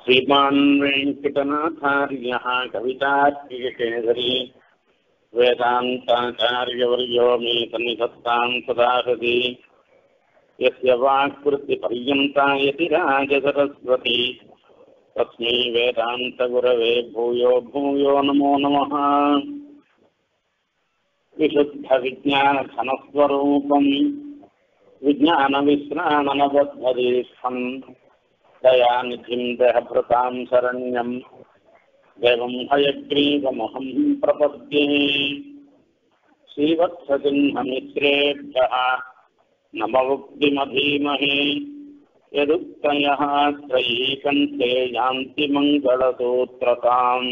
श्रीमान् वेङ्कटनाथार्यः कवितार्किकेसरी वेदान्ताचार्यवर्यो मे सन्निधत्तां सदा हृदि यस्य वाक्कृतिपर्यन्ता यतिराजसरस्वती तस्मै वेदान्तगुरवे भूयो भूयो नमो नमः विशुद्धविज्ञानघनस्वरूपम् विज्ञानविश्राणनबद्धदीस्थम् दयानिधिम् देहभृताम् शरण्यम् देवम् हयग्रीवमहम् प्रपद्ये श्रीवत्ससिंहमिश्रेभ्यः नमवुक्तिमधीमहे यदुक्तयः त्रयीकण्ठे यान्ति मङ्गलसूत्रताम्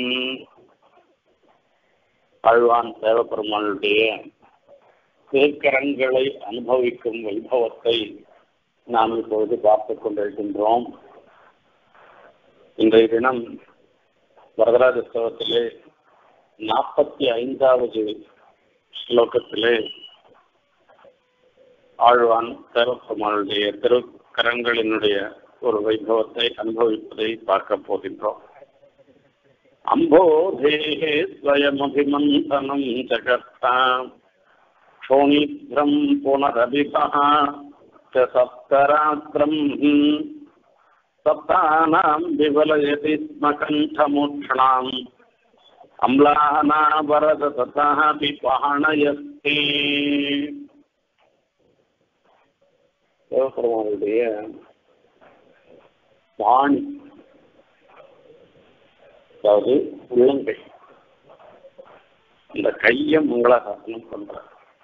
ஆழ்வான் தேவப்பெருமாளுடைய திருக்கரங்களை அனுபவிக்கும் வைபவத்தை நாம் இப்பொழுது பார்த்துக் கொண்டிருக்கின்றோம் இன்றைய தினம் வரதராஜோத்சவத்திலே நாற்பத்தி ஐந்தாவது ஸ்லோகத்திலே ஆழ்வான் தேவப்பெருமாளுடைய திருக்கரங்களினுடைய ஒரு வைபவத்தை அனுபவிப்பதை பார்க்க போகின்றோம் अम्भोधेः स्वयमभिमन्थनम् च कर्ता क्षोणीभ्रम् पुनरभितः च सप्तरात्रम् सप्तानाम् विवलयति स्म कण्ठमोक्षणाम् अम्लानावरद तथापि पहणयस्ति சிவபெருமானுடைய வாணி அதாவது உள்ளங்கை இந்த கைய மங்களாசாசனம் பண்ற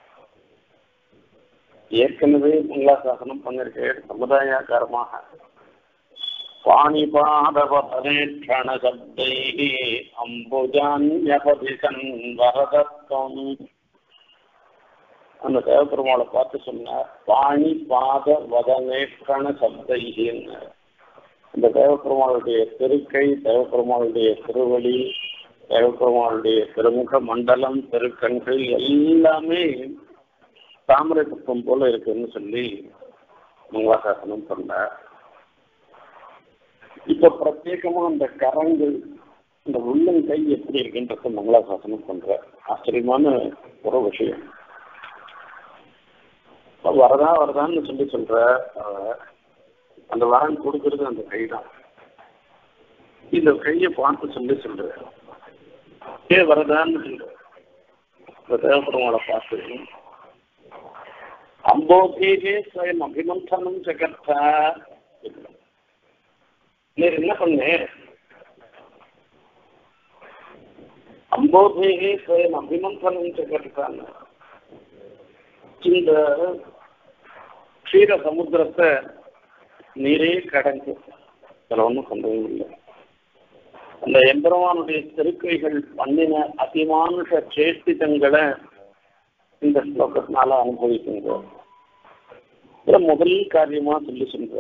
ஏற்கனவே மங்களாசாசனம் பண்ணிருக்க சமுதாயக்காரமாக பாணிபாதவதனேட்சண சப்தை அம்புஜான்யபதிசன் வரதத்வம் அந்த தேவபெருமாளை பார்த்து சொன்னார் பாணி பாத வதனேட்சண சப்தைன்னு இந்த தேவப்பெருமாளுடைய திருக்கை தேவப்பெருமாளுடைய திருவடி தேவப்பெருமாளுடைய திருமுக மண்டலம் திருக்கண்கள் எல்லாமே தாமரை புத்தம் போல இருக்குன்னு சொல்லி மங்களாசாசனம் பண்ணார் இப்ப பிரத்யேகமா அந்த கரங்கள் இந்த உள்ளங்கை எப்படி இருக்குன்றத மங்களாசாசனம் பண்ற ஆச்சரியமான ஒரு விஷயம் வரதா வரதான்னு சொல்லி சொல்ற அந்த வரன் கொடுக்கறது அந்த கை தான் இந்த கையை பார்த்து சொல்லி சொல்ற ஏ வரதான்னு சொல்ற இந்த தேவபெருமாளை பார்த்து அம்போதேகே ஸ்வயம் அபிமந்தனம் ஜெகத்தா நீர் என்ன பண்ண அம்போதேகே ஸ்வயம் அபிமந்தனம் ஜெகத்தான்னு இந்த க்ஷீர சமுத்திரத்தை நீரே கடந்து அதில் ஒன்றும் சந்தேகம் இல்லை அந்த எம்பெருமானுடைய திருக்கைகள் பண்ணின அதிமானுஷ சேஷ்டிதங்களை இந்த ஸ்லோகத்தினால அனுபவிக்கின்றோம் இதுல முதல் காரியமா சொல்லி சொல்ற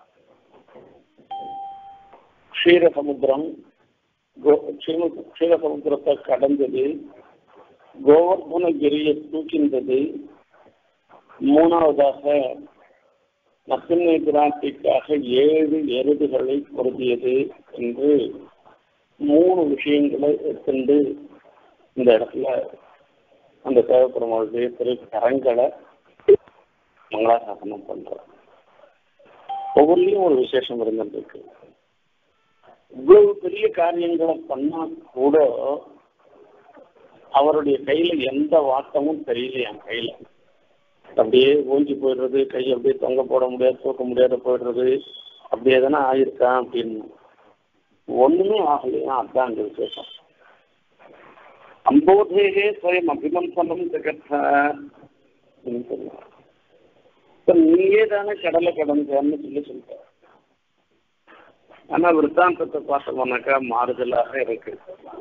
க்ஷீரசமுத்திரம் க்ஷீரசமுத்திரத்தை கடந்தது கோவர்தனகிரியை தூக்கின்றது மூணாவதாக நப்பின்னை பிராட்டிக்காக ஏழு எருதுகளை பொருந்தியது என்று மூணு விஷயங்களை எடுத்துண்டு இந்த இடத்துல அந்த தேவப்பெருமாளுடைய திரு கரங்களை மங்களாசாசனம் பண்ற ஒவ்வொன்றிலும் ஒரு விசேஷம் இருந்துருக்கு இவ்வளவு பெரிய காரியங்களை பண்ணா கூட அவருடைய கையில எந்த வாட்டமும் தெரியல என் கையில அப்படியே ஊஞ்சி போயிடுறது கை அப்படியே தொங்க போட முடியாது தூக்க முடியாத போயிடுறது அப்படி எதனா ஆயிருக்கா அப்படின்னு ஒண்ணுமே ஆகலையா அதான் அந்த விசேஷம் அம்போதேகே ஸ்வயம் அபிமந்தனம் ஜெகத்த நீயே தானே கடலை கடந்தன்னு சொல்லி சொல்ற ஆனா விற்த்தாந்தத்தை பார்த்தோம்னாக்கா மாறுதலாக இருக்கு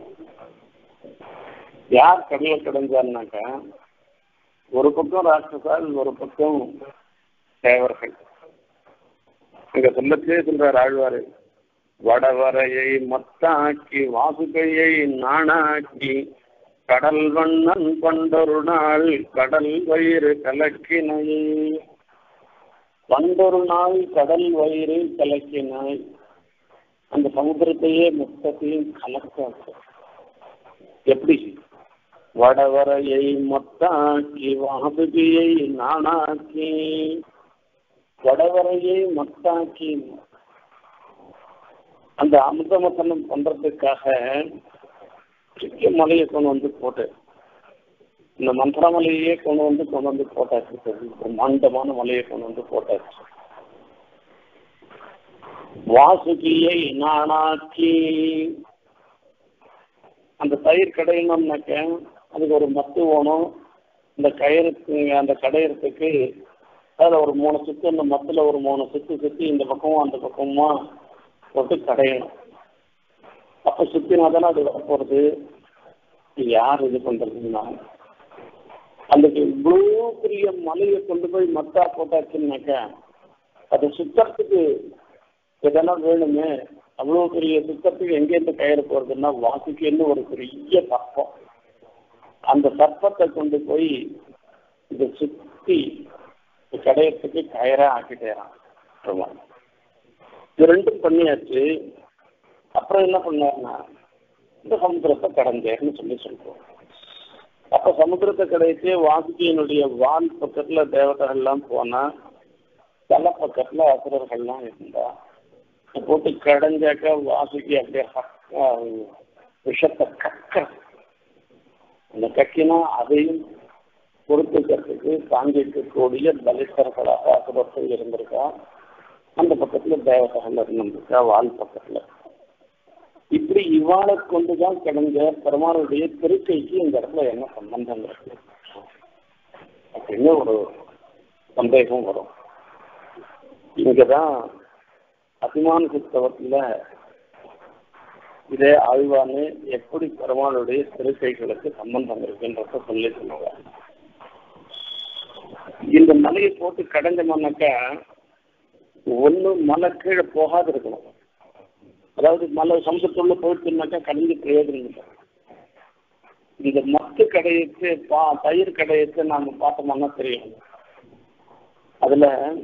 யார் கடலை கடந்தாருனாக்கா ஒரு பக்கம் ராட்சசால் ஒரு பக்கம் தேவர்கள் அங்க சொல்லச்சே சொல்றார் ஆழ்வாரு வடவரையை மத்தாக்கி வாசுகையை நாணாக்கி கடல் வண்ணன் பண்டொரு நாள் கடல் வயிறு கலக்கினை பண்டொரு நாள் கடல் வயிறு கலக்கினாய் அந்த சமுத்திரத்தையே மொத்தத்தையும் கலக்க எப்படி வடவரையை மொத்தாக்கி வாசுகியை நானாக்கி வடவரையை மொத்தாக்கி அந்த அமிர்தமசனம் பண்றதுக்காக பெரிய மலையை கொண்டு வந்து போட்டு இந்த மந்திரமலையே கொண்டு வந்து கொண்டு வந்து போட்டாச்சு பிரம்மாண்டமான மலையை கொண்டு வந்து போட்டாச்சு வாசுகியை நானாக்கி அந்த தயிர் கடையணும்னாக்க அதுக்கு ஒரு மத்து வேணும் இந்த கயிறுக்கு அந்த கடையறதுக்கு அதில் ஒரு மூணு சுத்து இந்த மத்துல ஒரு மூணு சுத்து சுத்தி இந்த பக்கமும் அந்த பக்கமுமா போட்டு கடையணும் அப்ப சுத்தினா தானே அது வரப்போறது யார் இது பண்றதுன்னா அந்த இவ்வளோ பெரிய மலையை கொண்டு போய் மத்தா போட்டாச்சுன்னாக்கா அது சுத்தறதுக்கு எதனா வேணுமே அவ்வளோ பெரிய சுத்தத்துக்கு எங்கேருந்து கயிறு போறதுன்னா வாசுக்குன்னு ஒரு பெரிய சர்ப்பம் அந்த சர்ப்பத்தை கொண்டு போய் இதை சுத்தி கடையத்துக்கு கயிறா ஆக்கிட்டேறான் இது ரெண்டும் பண்ணியாச்சு அப்புறம் என்ன பண்ணாருன்னா இந்த சமுத்திரத்தை கடந்தேன்னு சொல்லி சொல்றோம் அப்ப சமுத்திரத்தை கடைச்சு வாசுகியினுடைய வால் பக்கத்துல தேவதைகள்லாம் போனா தலை பக்கத்துல அசுரர்கள்லாம் இருந்தா போட்டு கடைஞ்சாக்க வாசுகி அப்படியே விஷத்தை கக்க அந்த கக்கினா அதையும் பொறுத்துக்கிறதுக்கு தாங்கிக்கக்கூடிய பலிஸ்தர்களாக அசுரர்கள் இருந்திருக்கா அந்த பக்கத்துல தேவதைகள் இருந்திருக்கா வால் பக்கத்துல இப்படி இவாளை கொண்டுதான் கிடந்த பெருமாளுடைய திருக்கைக்கு இந்த இடத்துல என்ன சம்பந்தம் இருக்கு அப்படின்னு ஒரு சந்தேகம் வரும் இங்கதான் அபிமான புத்தகத்துல இதே ஆழ்வானு எப்படி பெருமாளுடைய திருக்கைகளுக்கு சம்பந்தம் இருக்குன்றத சொல்லி சொல்லுவாங்க இந்த மலையை போட்டு கடைஞ்சோம்னாக்கா ஒண்ணு மலை கீழே போகாது இருக்கணும் அதாவது மலை சமுத்திரத்துள்ள போயிட்டுனாக்கா கடந்து பிரயோஜனம் இல்லை இந்த மத்து கடையத்து பா தயிர் கடையத்து நாம பார்த்தோம்னா தெரியும் அதுல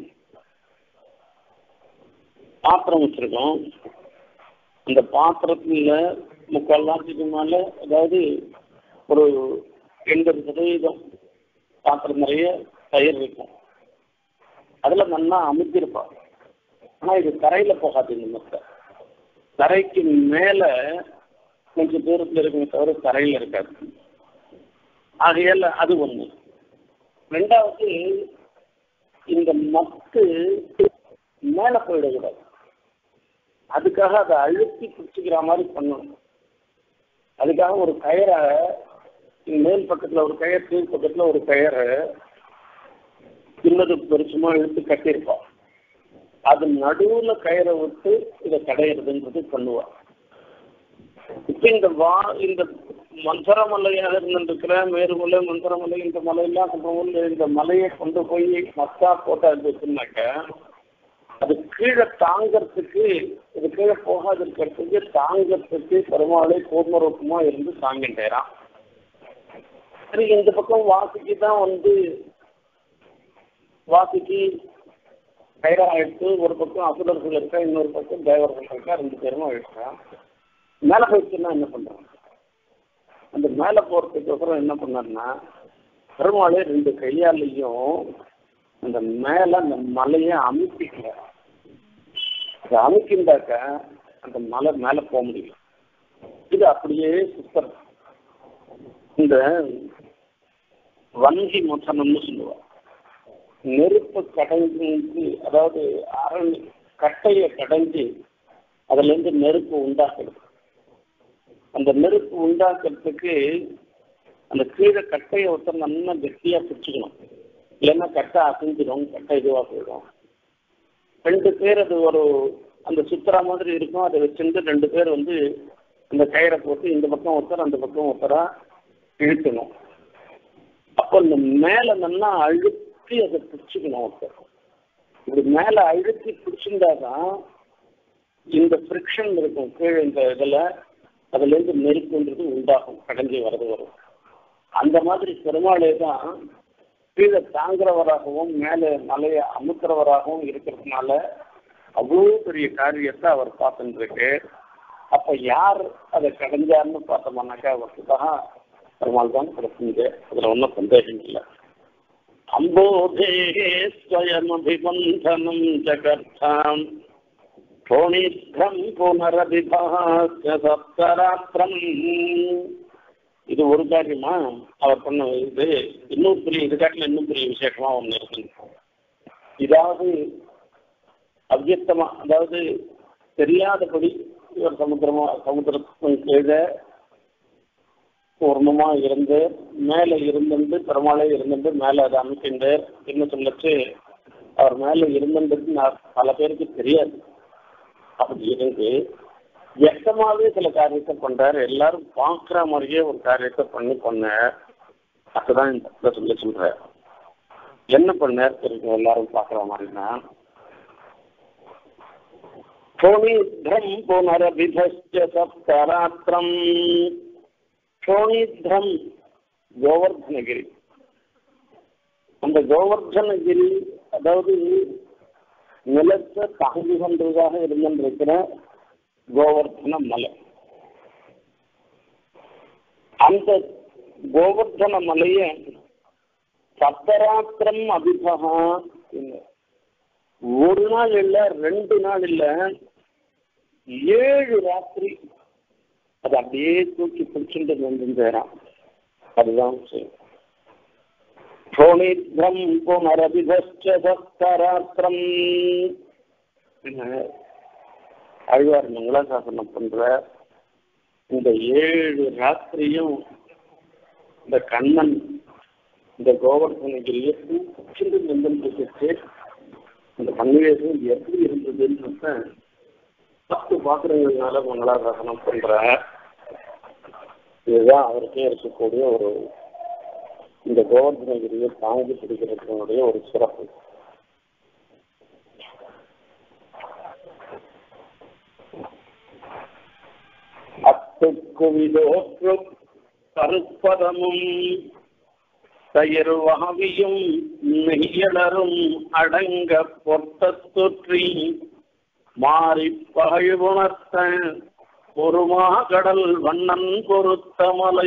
பாத்திரம் வச்சிருக்கோம் அந்த பாத்திரத்துல முக்கால் நாட்டுக்கு மேல அதாவது ஒரு எண்பது சதவீதம் பாத்திரம் நிறைய தயிர் இருக்கும் அதுல நல்லா அமைச்சிருப்பா ஆனா இது தரையில போகாது இந்த மத்தை தரைக்கு மேல கொஞ்சம் தூரத்துல இருக்குமே தவிர தரையில இருக்காது ஆகையால அது ஒண்ணு ரெண்டாவது இந்த மத்து மேல போயிடக்கூடாது அதுக்காக அதை அழுத்தி பிடிச்சிக்கிற மாதிரி பண்ணணும் அதுக்காக ஒரு கயரை மேல் பக்கத்துல ஒரு கயர் கீழ் பக்கத்துல ஒரு கயரை சின்னது பெருசுமா இழுத்து கட்டியிருப்பான் அது நடுவுல கயிறை விட்டு இதை கடையிறதுன்றது பண்ணுவா இப்ப இந்த வா இந்த மந்தரமலையாக இருந்திருக்கிற மேருமலை மந்தரமலை இந்த மலையெல்லாம் சொல்றவங்க இந்த மலையை கொண்டு போய் மத்தா போட்டா இருந்துச்சுனாக்க அது கீழே தாங்கறதுக்கு இது கீழே போகாது இருக்கிறதுக்கு தாங்கறதுக்கு பெருமாளை கூர்மரூபமா இருந்து தாங்கிட்டேறான் சரி இந்த பக்கம் வாசிக்கு தான் வந்து வாசிக்கு கைரா ஆயிடுச்சு ஒரு பக்கம் அசுரர்கள் இருக்கா இன்னொரு பக்கம் தேவர்கள் இருக்கா ரெண்டு பேரும் ஆயிடுச்சா மேலே போயிடுச்சுன்னா என்ன பண்றாங்க அந்த மேலே போறதுக்கு அப்புறம் என்ன பண்ணாருன்னா பெருமாளே ரெண்டு கையாலையும் அந்த மேல அந்த மலையை அமுக்கிக்கல அதை அமுக்கிண்டாக்க அந்த மலை மேல போக முடியும் இது அப்படியே சுத்தம் இந்த வங்கி மொத்தனம்னு சொல்லுவா நெருப்பு கடைஞ்சு அதாவது அரண் கட்டையை கடைஞ்சு அதுல இருந்து நெருப்பு உண்டாக்குறது அந்த நெருப்பு உண்டாக்குறதுக்கு அந்த கீழே கட்டையை ஒருத்தர் நல்லா கெட்டியா பிடிச்சிக்கணும் இல்லைன்னா கட்டை அசைஞ்சிடும் கட்டை இதுவா போயிடும் ரெண்டு பேர் அது ஒரு அந்த சுத்துறா மாதிரி இருக்கும் அதை வச்சிருந்து ரெண்டு பேர் வந்து அந்த கயிறை போட்டு இந்த பக்கம் ஒருத்தர் அந்த பக்கம் ஒருத்தரா இழுக்கணும் அப்போ இந்த மேல நல்லா அழுத்தி அதை பிடிச்சிக்கணும் ஒருத்தர் இப்படி மேல அழுத்தி பிடிச்சிருந்தாதான் இந்த ஃப்ரிக்ஷன் இருக்கும் கீழே இந்த இதுல அதுல இருந்து நெருப்புன்றது உண்டாகும் கடைஞ்சி வரது வரும் அந்த மாதிரி பெருமாளே தான் கீழே தாங்குறவராகவும் மேலே மலையை அமுக்கிறவராகவும் இருக்கிறதுனால அவ்வளோ பெரிய காரியத்தை அவர் பார்த்துட்டு இருக்கு அப்ப யார் அதை கடைஞ்சார்னு பார்த்தோம்னாக்கா அவருக்கு தான் பெருமாள் தான் கிடைச்சிங்க அதுல ஒன்றும் சந்தேகம் இல்லை அம்போதே ஸ்வயமபிபந்தனம் ஜகர்த்தாம் சோணித்ரம் புனரபிபாஸ்ய சப்தராத்திரம் இது ஒரு காரியமா அவர் பண்ண இது இன்னொரு பெரிய இது காட்டில இன்னும் பெரிய விசேஷமா ஒண்ணு இருக்கு இதாவது அவ்வியக்தமா அதாவது தெரியாதபடி இவர் சமுத்திரமா சமுத்திரத்தின் கீழே பூர்ணமா இருந்து மேல இருந்துட்டு பெருமாளே இருந்துட்டு மேல அதை அமைக்கின்ற என்ன சொல்லச்சு அவர் மேல இருந்துட்டு நான் பல பேருக்கு தெரியாது அப்படி இருந்து வியக்தமாவே சில காரியத்தை பண்றாரு எல்லாரும் பார்க்கிற மாதிரியே ஒரு காரியத்தை பண்ணி பண்ண அதுதான் இந்த இடத்துல சொல்லி சொல்ற என்ன பண்ணார் தெரியும் எல்லாரும் பார்க்கிற மாதிரினா சோனித்ரம் புனரபிதஸ்ய சப்தராத்திரம் சோனித்ரம் கோவர்தனகிரி அந்த கோவர்தனகிரி அதாவது நிலத்தை தாங்கி கொண்டதாக இருந்திருக்கிற கோவர்தன மலை அந்த கோவர்தன மலைய சப்தராத்திரம் அபிபகா ஒரு நாள் இல்ல ரெண்டு நாள் இல்ல ஏழு ராத்திரி அது அப்படியே தூக்கி பிடிச்சிட்டு வந்துறான் அதுதான் விஷயம் சோனித்ரம் புனரபிதஸ்ய சப்தராத்திரம் அழ்வார் மங்களாசாசனம் பண்ற இந்த ஏழு ராத்திரியும் இந்த கண்ணன் இந்த கோவர்தனகிரியை தூக்கிட்டு நின்றுட்டு இந்த சன்னிவேசம் எப்படி இருந்ததுன்றத பத்து பாத்திரங்கள்னால மங்களாசாசனம் பண்ற இதுதான் அவருக்கே இருக்கக்கூடிய ஒரு இந்த கோவர்தனகிரியை தாங்கி பிடிக்கிறதுனுடைய ஒரு சிறப்பு அத்துக்குவிதோற்று கருப்பதமும் தயிர்வாவியும் நெய்யலரும் அடங்க பொத்தத்துற்றி மாறி பகழ்வுணர்த்த பொறுமா கடல் வண்ணன் பொருத்த மலை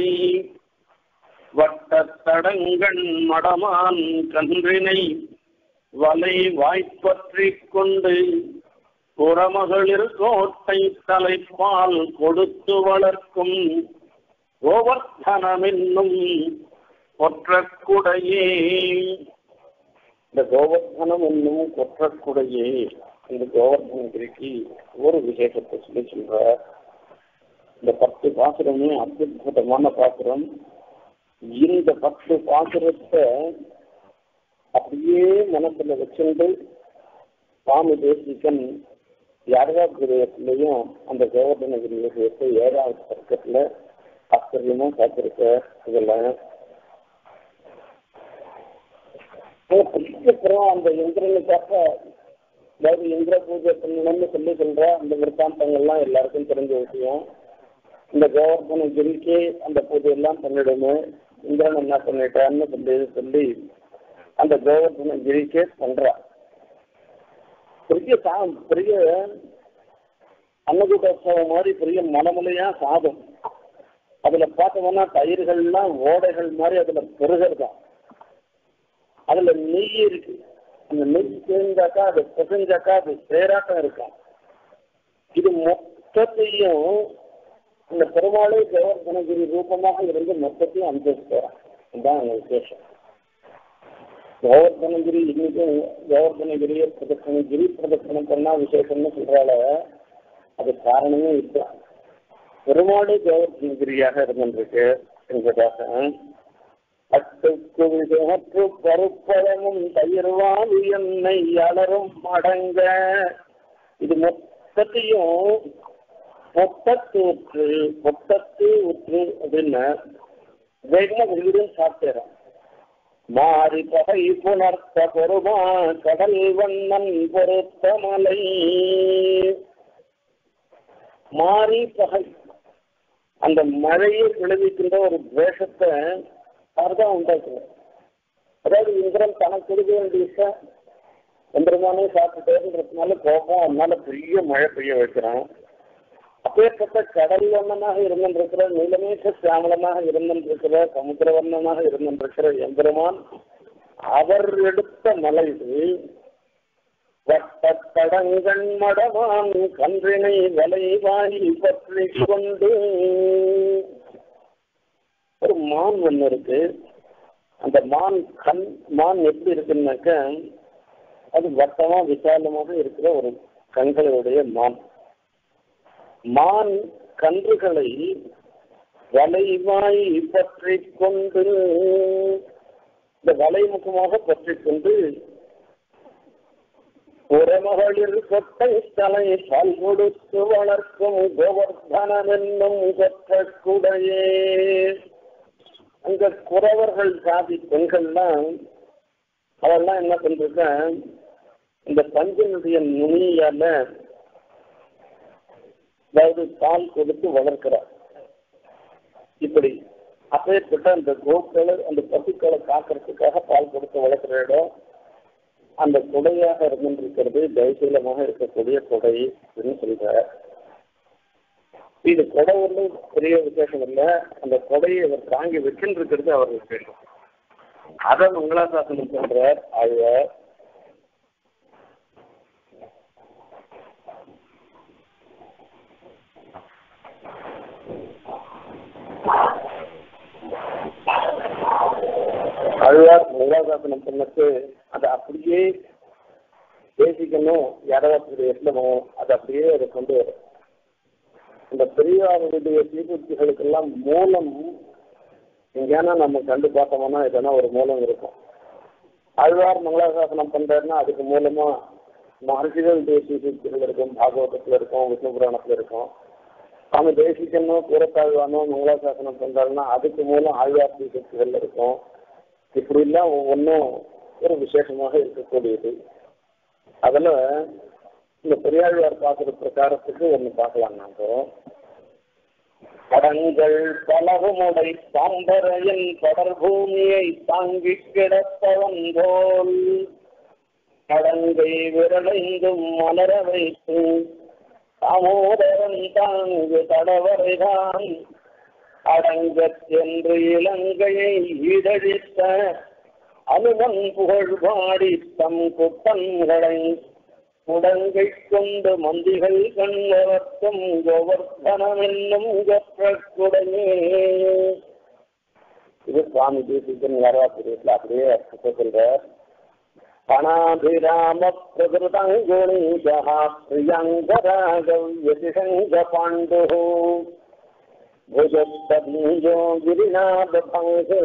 வட்டத்தடங்கண் மடமான் கன்றினை வலை வாய்ப்பற்றிக் கொண்டு புறமகளிர் கோட்டை தலைப்பால் கொடுத்து வளர்க்கும் கோவர்தனமென்னும் கொற்றக்குடையே இந்த கோவர்தனம் என்னும் கொற்றக்குடையே இந்த கோவர்தனகிரிக்கு ஒரு விசேஷத்தை சொல்லி சொல்ற இந்த பத்து பாசுரமே அத்யுதமான பாசுரம் இந்த பத்து பாசுரத்தை அப்படியே மனசுல வச்சுட்டு சுவாமி தேசிகன் யாரவாபுரியத்திலையும் அந்த கோவர்தனகிரி விஷயத்தை ஏழாவது பக்கத்துல ஆச்சரியமா பார்த்திருக்க இதெல்லாம் பிடிச்சிருக்கிறோம் அந்த இந்திரனுக்காக அதாவது இந்திர பூஜை பண்ணணும்னு சொல்லி சொல்ற அந்த விற்த்தாந்தங்கள்லாம் எல்லாருக்கும் தெரிஞ்ச விஷயம் இந்த கோவர்தனகிரிக்கு அந்த பூஜையெல்லாம் பண்ணிடுமே இந்திரன் என்ன பண்ணிட்டான்னு சொல்லி சொல்லி அந்த கோவர்தனகிரிக்கே பண்றா பெரிய சா பெரிய அன்னகூட்டோத்சவம் மாதிரி பெரிய மனமுலையா சாதம் அதுல பார்த்தோம்னா தயிர்கள்லாம் ஓடைகள் மாதிரி அதுல பெருகிறதா அதுல நெய் இருக்கு அந்த நெய் சேர்ந்தாக்கா அது பிசைஞ்சாக்கா அது சேராட்டம் இருக்கும் இது மொத்தத்தையும் இந்த பெருமாளே கோவர்தனகிரி ரூபமாக இருந்து மொத்தத்தையும் அனுபவிச்சுறான் இதுதான் அந்த விசேஷம் கோவர்தனகிரி இன்னைக்கும் கோவர்தனகிரியை பிரதட்சணம் கிரி பிரதட்சணம் பண்ணா விசேஷம்னு சொல்றால அது காரணமே இதுதான் பெருமாளே கோவர்தனகிரியாக இருந்திருக்கு என்பதாக அட்டுக்கு விதமற்று பருப்பழமும் தயிர்வாலு என்னை அலரும் அடங்க இது மொத்தத்தையும் பொட்டத்து ஊற்று பொட்டத்து ஊற்று அப்படின்னு வேகமா விருதும் சாப்பிட்டுறோம் மாறி பகை புணர்த்த பொறுமா கடல் வண்ணன் பொருத்த மலை மாறி பகை அந்த மழையை விளைவிக்கின்ற ஒரு துவேஷத்தை அவர்தான் உண்டாக்குறார் அதாவது இந்திரன் தனக்கு கொடுக்க வேண்டிய எந்திரமானே சாப்பிட்டுட்டேன்றதுனால கோபம் அதனால பெரிய மழை பெய்ய வைக்கிறான் அப்பேற்பட்ட கடல் வண்ணமாக இருந்திருக்கிற நீலமேற்ற சியாமலமாக இருந்திருக்கிற சமுத்திர வண்ணமாக இருந்திருக்கிற எந்திரமான் அவர் எடுத்த மலை இது வட்டத்தடங்கண் மடமான் கன்றினை வலைவாய் பற்றி கொண்டு ஒரு மான் ஒண்ணு இருக்கு அந்த மான் கண் மான் எப்படி இருக்குன்னாக்க அது வட்டமா விசாலமாக இருக்கிற ஒரு கண்களுடைய மான் மான் கன்றுகளை வலைவாய் பற்றி கொண்டு இந்த வலைமுகமாக பற்றி கொண்டு புறமகளிர் கொட்டை தலை பால் கொடுத்து வளர்க்கும் கோவர்தனம் என்னும் கொற்ற குடையே அங்க குறவர்கள் சாதி பெண்கள்லாம் அவெல்லாம் என்ன பண்றாங்க இந்த பஞ்சினுடைய நுனியால அதாவது பால் கொடுத்து வளர்க்கிறார் இப்படி அப்பேற்பட்ட அந்த கோக்களை அந்த பசுக்களை காக்கிறதுக்காக பால் கொடுத்து வளர்க்கிற இடம் அந்த குடையாக இருந்திருக்கிறது தைசீலமாக இருக்கக்கூடிய குடை அப்படின்னு சொல்ற இது கொடை ஒன்றும் பெரிய விசேஷம் இல்லை அந்த கொடையை அவர் தாங்கி வச்சுட்டு இருக்கிறது அவர் விசேஷம் அதை மங்களாசாசனம் சொல்றார் ஆழ்வார் அழுவார் மங்களாசாசனம் பண்ணது அதை அப்படியே பேசிக்கணும் யாராவது எட்டமோ அதை அப்படியே அதை கொண்டு வரும் இந்த பெரியாருடைய தீபுத்திகளுக்கெல்லாம் மூலம் எங்கேனா நம்ம கண்டு பார்த்தோம்னா எதனா ஒரு மூலம் இருக்கும் அழ்வார் மங்களாசாசனம் பண்றாருன்னா அதுக்கு மூலமா மகர்ஷிகள் தேசிய சூக்திகள் இருக்கும் பாகவதத்துல இருக்கும் விஷ்ணு புராணத்துல இருக்கும் அவங்க தேசிக்கணும் கூறத்தாழ்வானோ மங்களாசாசனம் பண்றாருன்னா அதுக்கு மூலம் ஆழ்வார் சூக்திகள் இருக்கும் இப்படி எல்லாம் ஒவ்வொன்றும் ஒரு விசேஷமாக இருக்கக்கூடியது அதுல இந்த பெரியாழ்வார் பார்க்குற பிரகாரத்துக்கு ஒன்று பார்க்கலாம் நாங்க கடங்கள் பலகுமுடை சாம்பரையின் தொடர்பூமியை தாங்கி கிடப்பவன் போல் கடங்கை விரலைந்தும் மலர வைத்து தாமோதரன் தாங்கு தடவரைதான் அடங்கச் சென்று இலங்கையை ஈடழித்த அனுமன் புகழ் பாடி தம் குப்பன்களை உடங்கை கொண்டு மந்திகள் கண்வர்க்கும் கோவர்தனம் என்னும் குடையே இது சுவாமி தேசிகன் வரவாசிரியத்தில் அப்படியே அர்த்தத்தை சொல்றார் பணாபிராம பிரகிருதங்குணீஜா பிரியங்கராகவ்யதிசங்க பாண்டு भुजस्तबीजो गिरिनाथभङ्गे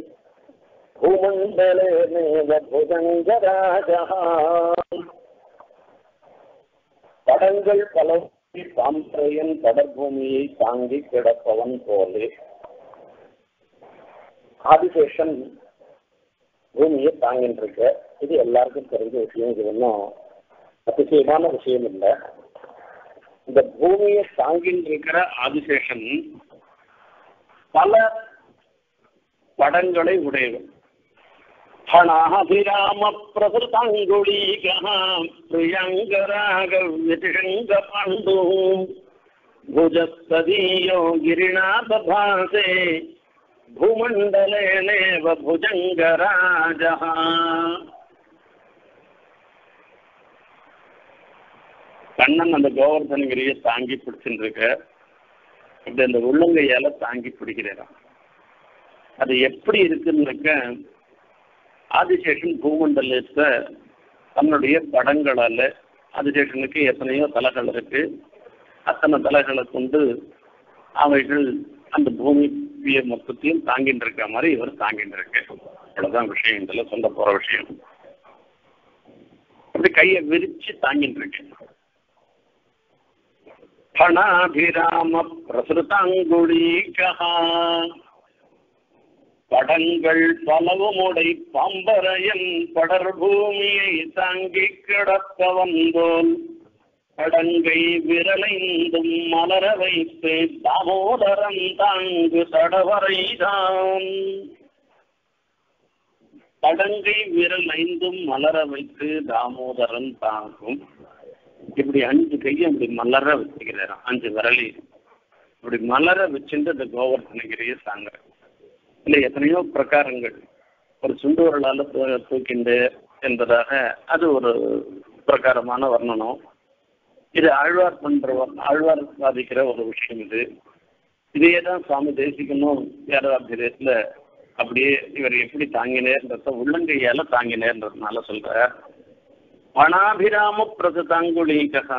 भूमण्डलेनेव भुजङ्गराजः படங்கள் பல சாம்பரையன் கடற்பூமியை தாங்கி கிடப்பவன் போலே ஆதிசேஷன் பூமியை தாங்கிட்டு இருக்க இது எல்லாருக்கும் தெரிஞ்ச விஷயம் இது ஒன்றும் அதிசயமான விஷயம் இல்லை இந்த பூமியை தாங்கிட்டு இருக்கிற ஆதிசேஷன் பல படங்களை உடையவர் ஹணாபிராம பிரசுதாங்குளீகா பிரியங்கராக விதிஷங்க பாண்டு भुजस्तदीयो गिरिनाथभासे भूमण्डलेनेव भुजङ्गराजः கண்ணன் அந்த கோவர்தனகிரியை தாங்கி பிடிச்சுட்டு இருக்க அப்படி அந்த உள்ளங்கையால தாங்கி பிடிக்கிறாராம் அது எப்படி இருக்குன்னாக்க ஆதிசேஷன் பூமண்டலத்தை தன்னுடைய படங்களால ஆதிசேஷனுக்கு எத்தனையோ தலைகள் இருக்கு அத்தனை தலைகளை கொண்டு அவைகள் அந்த பூமியை மொத்தத்தையும் தாங்கிட்டு இருக்க மாதிரி இவர் தாங்கிட்டு இருக்கு அவ்வளவுதான் விஷயம் இதுல சொல்ல போற விஷயம் அப்படி கையை விரிச்சு தாங்கிட்டு இருக்கு பணாபிராம பிரசுதாங்குழீகா படங்கள் பலவுமுடை பம்பரையன் படர் பூமியை தாங்கி கிடக்க வந்தோன் கடங்கை விரலைந்தும் மலர வைத்து தாமோதரன் தாங்கு தடவரைதான் தடங்கை விரல் ஐந்தும் மலர வைத்து தாமோதரன் தாங்கும் இப்படி அஞ்சு கையை அப்படி மலர வச்சுக்கிறாராம் அஞ்சு விரலி இப்படி மலர வச்சுட்டு இந்த கோவர்த்தனகிரியை தாங்க இல்லை எத்தனையோ பிரகாரங்கள் ஒரு சுண்டு விரலால தூ- தூக்கிண்டு என்பதாக அது ஒரு பிரகாரமான வர்ணனம் இது ஆழ்வார் பண்ற வர்ண- ஆழ்வார் சாதிக்கிற ஒரு விஷயம் இது இதையே தான் சுவாமி தேசிகனும் வேதாத்திரியத்துல அப்படியே இவர் எப்படி தாங்கினேன்றத உள்ளங்கையால தாங்கினேன்றதுனால சொல்ற வனாபிராம பிரசுதாங்குலீகா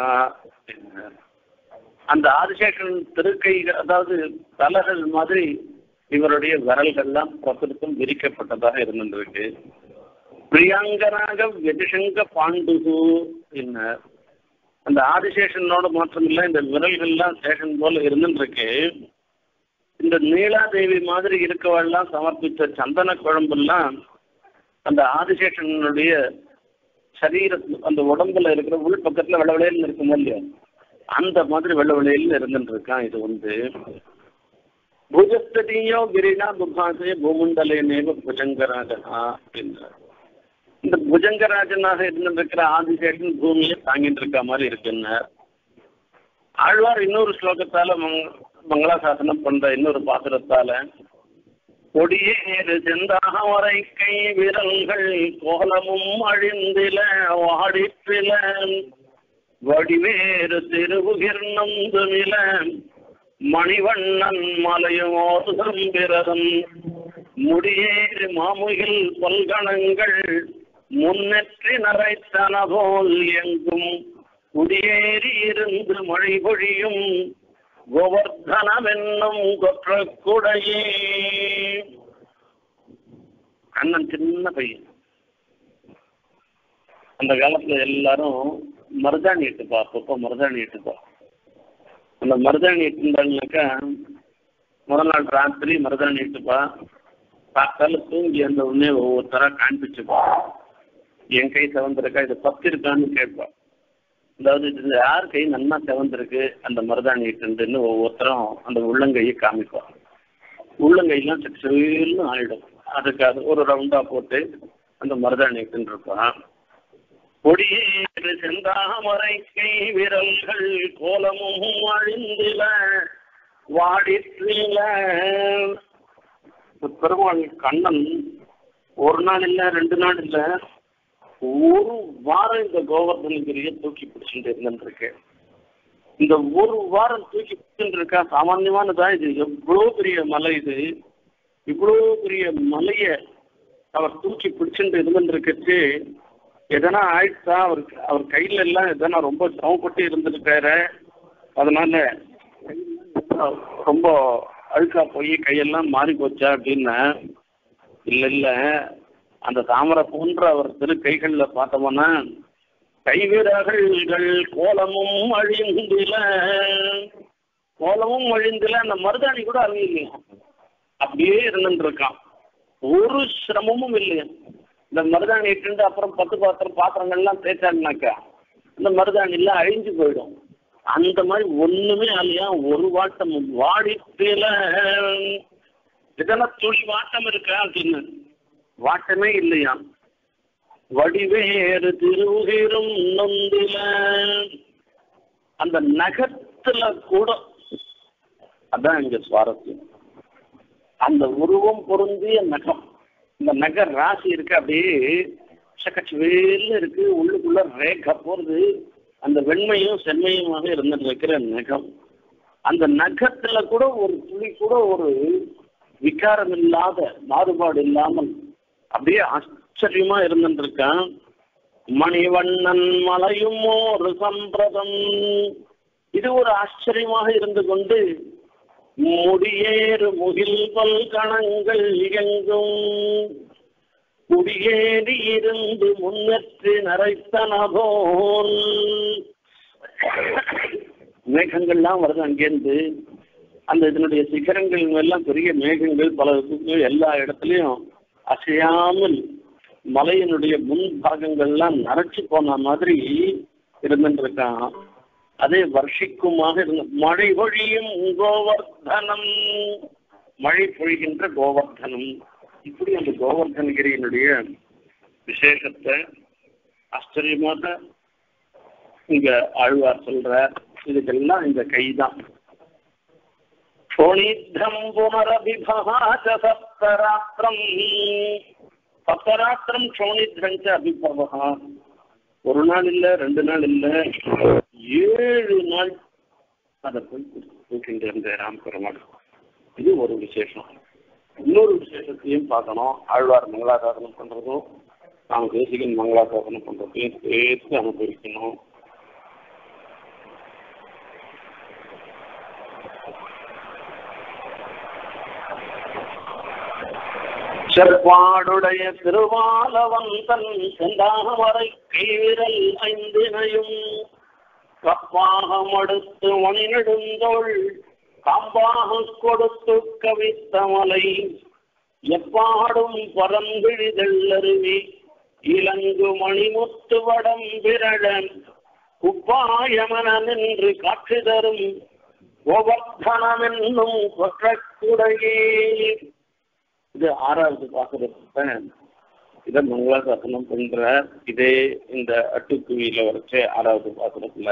அந்த ஆதிசேஷன் திருக்கை அதாவது தலகள் மாதிரி இவருடைய விரல்கள்லாம் பிரசுரத்தும் விரிக்கப்பட்டதாக இருந்திருக்கு பிரியாங்கராக வெதிசங்க பாண்டுகு என்ன அந்த ஆதிசேஷனோட மாத்திரமில்ல இந்த விரல்கள்லாம் சேஷன் போல இருந்துருக்கு இந்த நீலாதேவி மாதிரி இருக்கவெல்லாம் சமர்ப்பித்த சந்தன குழம்பெல்லாம் அந்த ஆதிசேஷனுடைய சரீர அந்த உடம்புல இருக்கிற உள் பக்கத்துல வெள்ள வெள்ளையில இருக்கும் இல்லையா அந்த மாதிரி வெள்ள வெள்ளையில இருந்துட்டு இருக்கான் இது வந்து புஜஸ்ததியோ கிரினா புபாசே பூமண்டலே நேவ புஜங்கராஜனா அப்படின்றார் இந்த புஜங்கராஜனாக இருந்திருக்கிற ஆதிசேஷன் பூமியை தாங்கிட்டு இருக்க மாதிரி இருக்குன்னு ஆழ்வார் இன்னொரு ஸ்லோகத்தால மங்க- மங்களாசாசனம் பண்ற இன்னொரு பாத்திரத்தால கொடியேறு செந்தாமரை கை விரல்கள் கோலமும் அழிந்தில வாடிப்பில வடிவேறு திருவுகிர்ணம் துமில மணிவண்ணன் மலையோர் சம்பிரதம் முடியேறு மாமுகில் பல்கணங்கள் முன்னெற்றி நரைத்தன போல் எங்கும் குடியேறி இருந்து மழை பொழியும் கோவர்தனமென்னும் கொற்ற குடையே அண்ணன் சின்ன பையன் அந்த காலத்துல எல்லாரும் மருதாணி இட்டுப்பா அப்பப்போ மருதாணி இட்டுப்பா அந்த மருதாணி இட்டுந்தாங்கனாக்கா முதல் நாள் ராத்திரி மருதாணி இட்டுப்பா பார்த்தால தூங்கி அந்த உடனே ஒவ்வொருத்தரா காண்பிச்சுப்பா என் கை செவந்திருக்கா இது பத்து இருக்கான்னு கேட்பா அதாவது இது யார் கை நன்னா செவந்திருக்கு அந்த மருதாணி இட்டுன்னு ஒவ்வொருத்தரும் அந்த உள்ளங்கையை காமிப்பா உள்ளங்கையெல்லாம் சட்டுன்னு ஆயிடும் அதுக்கு அது ஒரு ரவுண்டா போட்டு அந்த மருதாணி இட்டுன்னு இருப்பான் கொடியேறு செந்தாமரை கை விரல்கள் கோலமும் அழிந்தில வாடிற்றில பெருமாள் கண்ணன் ஒரு நாள் இல்ல ரெண்டு நாள் இல்ல ஒரு வாரம் இந்த கோவர்தனகிரியை தூக்கி பிடிச்சிட்டு இருந்துருக்கு இந்த ஒரு வாரம் தூக்கி பிடிச்சிட்டு இருக்கா சாமான்யமானதா இது எவ்வளவு பெரிய மலை இது இவ்வளவு பெரிய மலைய அவர் தூக்கி பிடிச்சிட்டு இருந்துருக்கச்சு எதனா ஆயிடுச்சா அவர் அவர் கையில எல்லாம் எதனா ரொம்ப சமப்பட்டு இருந்திருக்காரு அதனால ரொம்ப அழுக்கா போய் கையெல்லாம் மாறி போச்சா அப்படின்னா இல்ல இல்ல அந்த தாமரை போன்ற அவர் திரு கைகள்ல பார்த்தோம்னா கைவிரல்கள் கோலமும் அழிந்தில கோலமும் அழிந்தில அந்த மருதாணி கூட அழியலையா அப்படியே இருந்துட்டு இருக்கான் ஒரு சிரமமும் இல்லையா இந்த மருதாணி இட்டு அப்புறம் பத்து பாத்திரம் பாத்திரங்கள்லாம் தேய்ச்சாங்கனாக்கா இந்த மருதாணி எல்லாம் அழிஞ்சு போயிடும் அந்த மாதிரி ஒண்ணுமே இல்லையா ஒரு வாட்டம் வாடிப்பில இதெல்லாம் துளி வாட்டம் இருக்கா அப்படின்னு வாட்டமே இல்லையா வடிவேறு திருவுகிரும் நொந்தில அந்த நகத்துல கூட அதான் இங்க சுவாரஸ்யம் அந்த உருவம் பொருந்திய நகம் இந்த நகர் ராசி இருக்கு அப்படியே சக்கச்சுவேல்னு இருக்கு உள்ளுக்குள்ள ரேகை போறது அந்த வெண்மையும் செம்மையுமாக இருந்துட்டு இருக்கிற நகம் அந்த நகத்துல கூட ஒரு துளி கூட ஒரு விகாரம் இல்லாத மாறுபாடு இல்லாமல் அப்படியே ஆச்சரியமா இருந்துட்டு இருக்கான் மணிவண்ணன் மலையும் ஒரு சம்பிரதம் இது ஒரு ஆச்சரியமாக இருந்து கொண்டு முடியேறு முகில் கணங்கள் எங்கும் குடியேறி இருந்து முன்னேற்றி நரைத்தன போல் மேகங்கள்லாம் வருது அங்கேருந்து அந்த இதனுடைய சிகரங்கள் எல்லாம் பெரிய மேகங்கள் பல இது எல்லா இடத்துலையும் அசையாமல் மலையினுடைய முன் பாகங்கள்லாம் நரைச்சு போன மாதிரி இருந்துட்டு இருக்கான் அதே வர்ஷிக்குமாக இருந்த மழை பொழியும் கோவர்தனம் மழை பொழிகின்ற கோவர்தனம் இப்படி அந்த கோவர்தனகிரியினுடைய விசேஷத்தை ஆச்சரியமாக இங்க ஆழ்வார் சொல்றார் இதுக்கெல்லாம் இந்த கைதான் சோனித்தம் புனரபிபவாச்ச சப்தராத்திரம் சப்தராத்திரம் சோனித்ரஞ்ச அபிபவா ஒரு நாள் இல்ல ரெண்டு நாள் இல்ல ஏழு நாள் அதை போய் தூக்கிட்டு இருந்த ராம் பெருமாள் இது ஒரு விசேஷம் இன்னொரு விசேஷத்தையும் பார்க்கணும் ஆழ்வார் மங்களாசாசனம் பண்றதும் நாம் தேசிகன் மங்களாசாசனம் பண்றதையும் சேர்த்து அனுபவிக்கணும் செப்பாடுடைய திருவாலவந்தன் செந்தாமரை கைவிரல் ஐந்தினையும் கப்பாக மடுத்து மணி நெடுந்தோள் காம்பாக கொடுத்து கவித்த மலை எப்பாடும் பரம்பிழிதெல்லருவி இலங்கு மணிமுத்து வடம் விரழன் குப்பாயமன நின்று காட்சி தரும் கோவர்தனமென்னும் கொற்றக்குடையே இது ஆறாவது பாசுரத்தை இதை மங்களாசாசனம் பண்ற இதே இந்த அட்டுக்குவியில வரைச்ச ஆறாவது பாசுரத்துல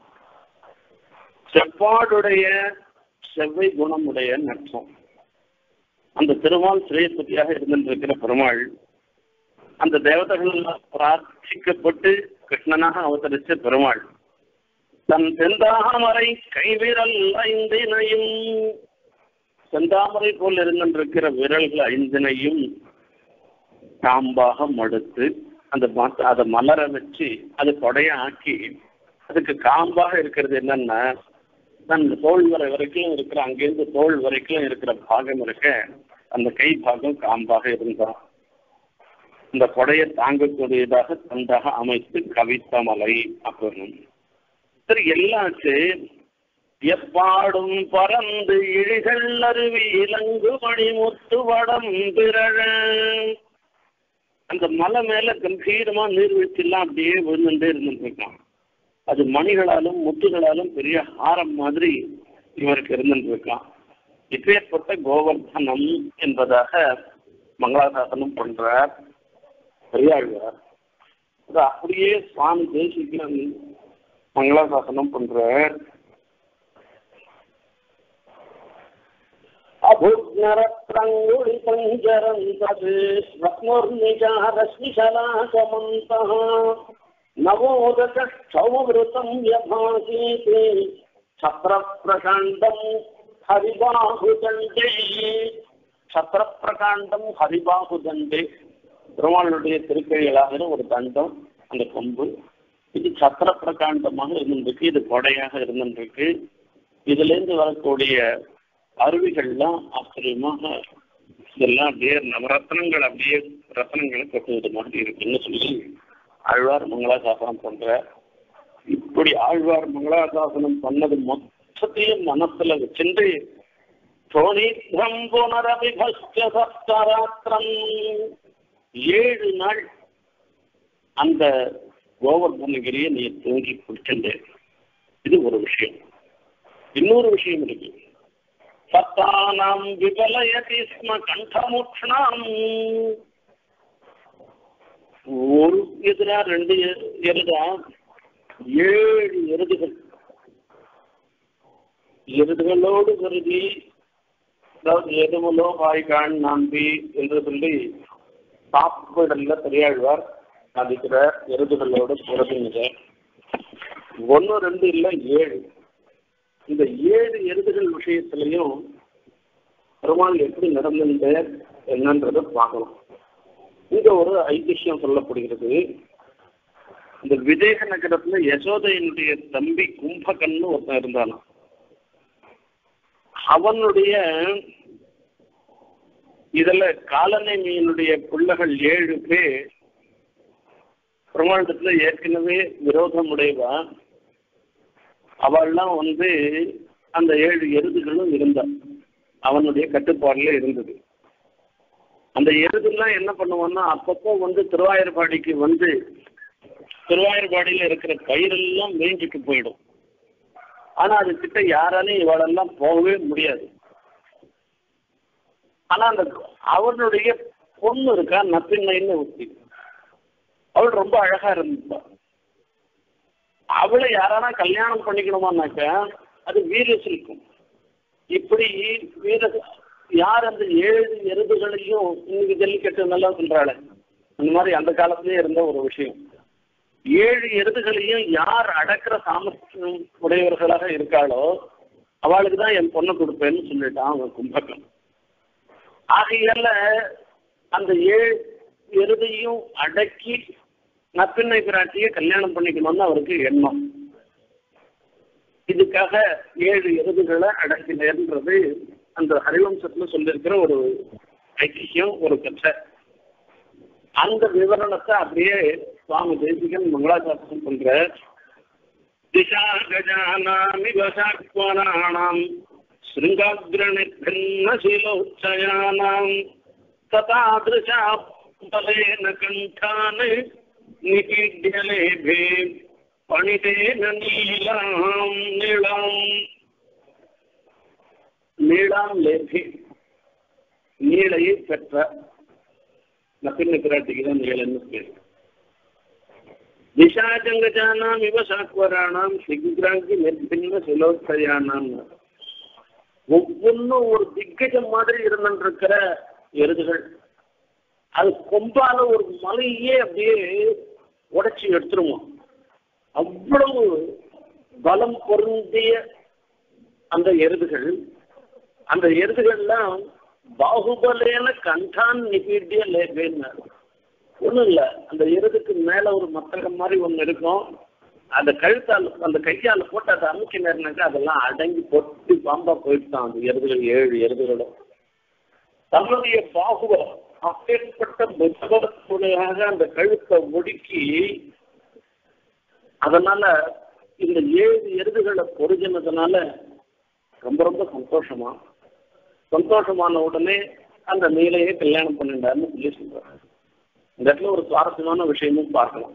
செவ்வாடுடைய செவ்வை குணமுடைய நட்சம் அந்த திருமால் சிரேஸ்வதியாக இருந்திருக்கிற பெருமாள் அந்த தேவதைகள் பிரார்த்திக்கப்பட்டு கிருஷ்ணனாக அவதரிச்ச பெருமாள் தன் செந்தாமரை கைவிரல் ஐந்தினையும் செந்தாமரை போல் இருந்திருக்கிற விரல்கள் ஐந்தினையும் காம்பாக மடுத்து அந்த ம- அதை மலர வச்சு அது கொடைய ஆக்கி அதுக்கு காம்பாக இருக்கிறது என்னன்னா தன் தோல் வரை வரைக்கும் இருக்கிற அங்கேருந்து தோல் வரைக்கும் இருக்கிற பாகம் இருக்க அந்த கை பாகம் காம்பாக இருந்தான் இந்த கொடையை தாங்கக்கூடியதாக தந்தாக அமைத்து கவித்த மலை அப்படின்னு சரி எல்லாச்சு எப்பாடும் பறந்து இழிகள் அருவி இலங்கு மணி முத்து வடம் பிறழ அந்த மலை மேல கம்பீரமா நீர்வீழ்ச்சியெல்லாம் அப்படியே விழுந்துட்டே இருந்துருக்கான் அது மணிகளாலும் முத்துகளாலும் பெரிய ஹாரம் மாதிரி இவருக்கு இருந்துட்டு இருக்கான் இப்பேற்பட்ட கோவர்தனம் என்பதாக மங்களாசாசனம் பண்றார் பெரியாழ்வார் அது அப்படியே சுவாமி தேசிகன் மங்களாசாசனம் பண்றார் அபுக்னரத்ரங்குடி பஞ்சரம் தது ரத்னோர்நிஜாரஸ்மிஷலாகமந்தः நவோதகௌமிருதம் யபாசீதே சத்ரப்பிரகாண்டம் ஹரிபாகுதண்டே சத்ரப்பிரகாண்டம் ஹரிபாகுதண்டே பெருமாளுடைய திருக்கைகளாகிற ஒரு தண்டம் அந்த கொம்பு இது சத்திர பிரகாண்டமாக இருந்திருக்கு இது கொடையாக இருந்திருக்கு இதுல இருந்து வரக்கூடிய அருவிகள்லாம் ஆச்சரியமாக இதெல்லாம் அப்படியே நவரத்னங்கள் அப்படியே ரத்னங்களை கொட்டுவது மாதிரி இருக்குன்னு சொல்லி ஆழ்வார் மங்களாசாசனம் பண்ற இப்படி ஆழ்வார் மங்களாசாசனம் பண்ணது மொத்தத்தையும் மனசுல வச்சுட்டு தோணித்ரம் புனரபிபஸ்ட சப்தராத்திரம் ஏழு நாள் அந்த கோவர்தனகிரியை நீ தூங்கி பிடிச்சிட்டு இது ஒரு விஷயம் இன்னொரு விஷயம் இருக்கு சத்தானாம் விபலயதி ஸ்ம கண்டமுட்சணாம் ஒரு எதிரா ரெண்டு எ- எருதா ஏழு எருதுகள் எருதுகளோடு கருதி அதாவது எருமலோ வாய்கான் நாம்பி என்று சொல்லி சாப்பிடல பெரியாழ்வார் சாதிக்கிற எருதுகளோடு பிறகுங்க ஒன்று ரெண்டு இல்லை ஏழு இந்த ஏழு எருதுகள் விஷயத்திலையும் பெருமாள் எப்படி நடந்துட்டு என்னன்றதை பார்க்கணும் இங்க ஒரு ஐதிஹ்யம் சொல்லப்படுகிறது இந்த விதேக நகரத்துல யசோதையினுடைய தம்பி கும்பகன்னு ஒருத்தன் இருந்தானாம் அவனுடைய இதுல காலநேமியினுடைய பிள்ளைகள் ஏழு பேர் பிரமாண்டத்துல ஏற்கனவே விரோதம் உடையவா அவள்லாம் வந்து அந்த ஏழு எருதுகளும் இருந்தான் அவனுடைய கட்டுப்பாடுல இருந்தது அந்த எருதுலாம் என்ன பண்ணுவான்னா அப்பப்போ வந்து திருவாயூர்பாடிக்கு வந்து திருவாயூர்பாடியில இருக்கிற பயிரெல்லாம் மேய்ஞ்சிட்டு போயிடும் ஆனா அது கிட்ட யாராலையும் இவளெல்லாம் போகவே முடியாது ஆனா அந்த அவனுடைய பொண்ணு இருக்கா நப்பின்னைன்னு ஒருத்தி அவள் ரொம்ப அழகா இருந்துப்பா அவளை யாரானா கல்யாணம் பண்ணிக்கணுமானாக்க அது வீரசிலிக்கும் இப்படி வீர யார் அந்த ஏழு எருதுகளையும் இன்னைக்கு ஜல்லிக்கட்டு நல்லா சொல்றாளே அந்த மாதிரி அந்த காலத்திலேயே இருந்த ஒரு விஷயம் ஏழு எருதுகளையும் யார் அடக்கிற சாமர்த்தியம் உடையவர்களாக இருக்காளோ அவளுக்கு தான் என் பொண்ணை கொடுப்பேன்னு சொல்லிட்டான் அவன் கும்பகன் ஆகையால அந்த ஏழு எருதையும் அடக்கி நப்பிண்ணை பிராட்டியை கல்யாணம் பண்ணிக்கணும்னு அவருக்கு எண்ணம் இதுக்காக ஏழு எருதுகளை அடக்கினேன்றது அந்த ஹரிவம்சத்துல சொல்லியிருக்கிற ஒரு ஐக்கியம் ஒரு கதை அந்த விவரணத்தை அப்படியே சுவாமி தேசிகன் மங்களாசாசனம் பண்ற திசா கஜானாமிவ சாக்வராணாம் शृङ्गाग्रणिर्भिन्नशीलोच्चयानाम् ततादृशा बलेन कण्ठान् निपीड्यलेभे पणितेन नीलाम् नीलाम् நீளாம் லேபி நீளையை பெற்ற நப்பின்ன பிராட்டிக்கு தான் நீளன்னு பேர் திசாஜங்கஜானாம் இவ சாக்வராணாம் சிக்ராங்கி நிர்பின்ன சிலோத்தயானாம் ஒவ்வொன்றும் ஒரு திக்கஜம் மாதிரி இருந்துருக்கிற எருதுகள் அது கொம்பால ஒரு மலையே அப்படியே உடைச்சி எடுத்துருமா அவ்வளவு பலம் பொருந்திய அந்த எருதுகள் அந்த எருதுகள்லாம் பாகுபலேன கண்டான் நிபீட்டிய லேபேன்னு ஒன்றும் இல்லை அந்த எருதுக்கு மேலே ஒரு மத்தகம் மாதிரி ஒன்று இருக்கும் அந்த கழுத்தால் அந்த கையால் போட்டு அதை அமுக்கி நேரினாக்கா அதெல்லாம் அடங்கி பொட்டி பாம்பா போயிட்டான் அந்த எருதுகள் ஏழு எருதுகளும் தன்னுடைய பாகுபலம் அப்பேற்பட்ட புத்தகத்துடையாக அந்த கழுத்தை ஒடுக்கி அதனால இந்த ஏழு எருதுகளை பொருஜனதுனால ரொம்ப ரொம்ப சந்தோஷமா சந்தோஷமான உடனே அந்த நீலையை கல்யாணம் பண்ணிட்டாருன்னு சொல்லி சொல்றாரு இந்த இடத்துல ஒரு சுவாரஸ்யமான விஷயமும் பார்க்கலாம்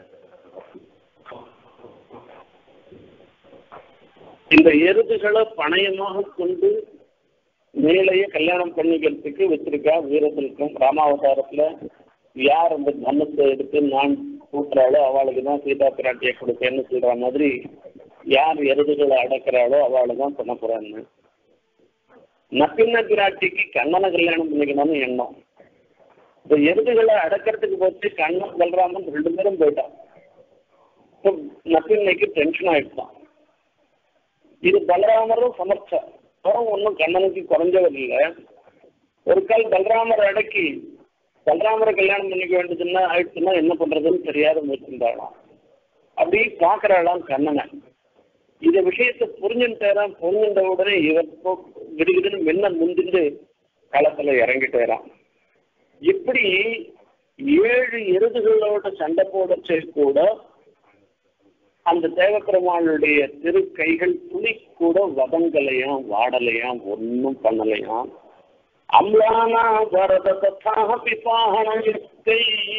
இந்த எருதுகளை பணயமாக கொண்டு மேலையே கல்யாணம் பண்ணிக்கிறதுக்கு வச்சிருக்கா வீரத்திற்கும் ராமாவதாரத்துல யார் அந்த தனத்தை எடுத்து நான் கூட்டுறாளோ அவளுக்கு தான் சீதா பிராட்டியை கொடுப்பேன்னு சொல்ற மாதிரி யார் எருதுகளை அடக்கிறாளோ அவளுக்கு தான் பண்ண போறான்னு நப்பின்ன பிராட்டிக்கு கண்ணனை கல்யாணம் பண்ணிக்கணும்னு எண்ணம் இந்த எருதுகளை அடக்கிறதுக்கு போச்சு கண்ணன் பலராமன் ரெண்டு பேரும் போயிட்டான் இப்போ நப்பின்னைக்கு டென்ஷன் ஆயிடுச்சான் இது பலராமரும் சமர்ச்சா அவரும் ஒன்றும் கண்ணனுக்கு குறைஞ்சவர் இல்லை ஒரு கால் பலராமரை அடக்கி பலராமரை கல்யாணம் பண்ணிக்க வேண்டியதுன்னா ஆயிடுச்சுன்னா என்ன பண்றதுன்னு தெரியாத முயற்சிந்தாளாம் அப்படி பார்க்கறாளாம் கண்ணனை இந்த விஷயத்தை புரிஞ்சுட்டாராம் புரிஞ்சுட்ட உடனே இவர் விடுகிடுன்னு முன்ன முந்திட்டு களத்துல இறங்கிட்டாராம் இப்படி ஏழு எருதுகளோட சண்டை போடச்சே கூட அந்த தேவப்பெருமாளுடைய திரு கைகள் துளி கூட வதங்கலையாம் வாடலையாம் ஒன்றும் பண்ணலையாம் அம்லானா வரத தத்தாக பிபாகணத்தை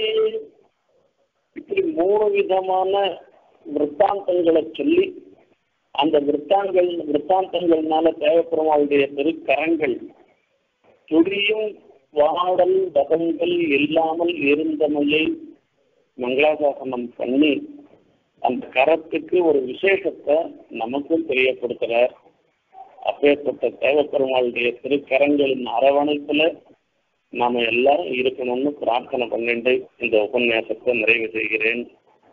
இப்படி மூணு விதமான விற்த்தாந்தங்களை சொல்லி அந்த விற்த்தாங்கள் விற்த்தாந்தங்கள்னால தேவப்பெருமாளுடைய திருக்கரங்கள் துடியும் வாடல் வதங்கள் இல்லாமல் இருந்தமையை மங்களாசாசனம் பண்ணி அந்த கரத்துக்கு ஒரு விசேஷத்தை நமக்கும் தெரியப்படுத்துறார் அப்பேற்பட்ட தேவப்பெருமாளுடைய திருக்கரங்களின் அரவணைப்புல நாம எல்லாரும் இருக்கணும்னு பிரார்த்தனை பண்ணிட்டு இந்த உபன்யாசத்தை நிறைவு செய்கிறேன்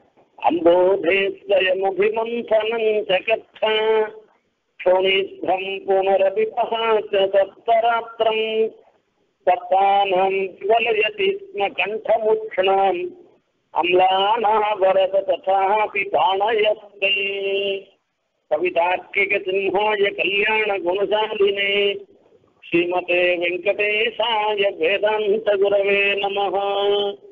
அம்போதேஸ்வயமபிமந்தனம் ஜகத்தா க்ஷோணிஸ்ரம் புனரபிபஹாச்ச தத்தராத்திரம் தத்தானம் விவலயதி ஸ்ம கண்டமுக்ஷணாம் अम्लानावरद तथापि पाणयस्ते कवितार्किकसिंहाय कल्याणगुणशालिने श्रीमते वेङ्कटेशाय वेदान्तगुरवे नमः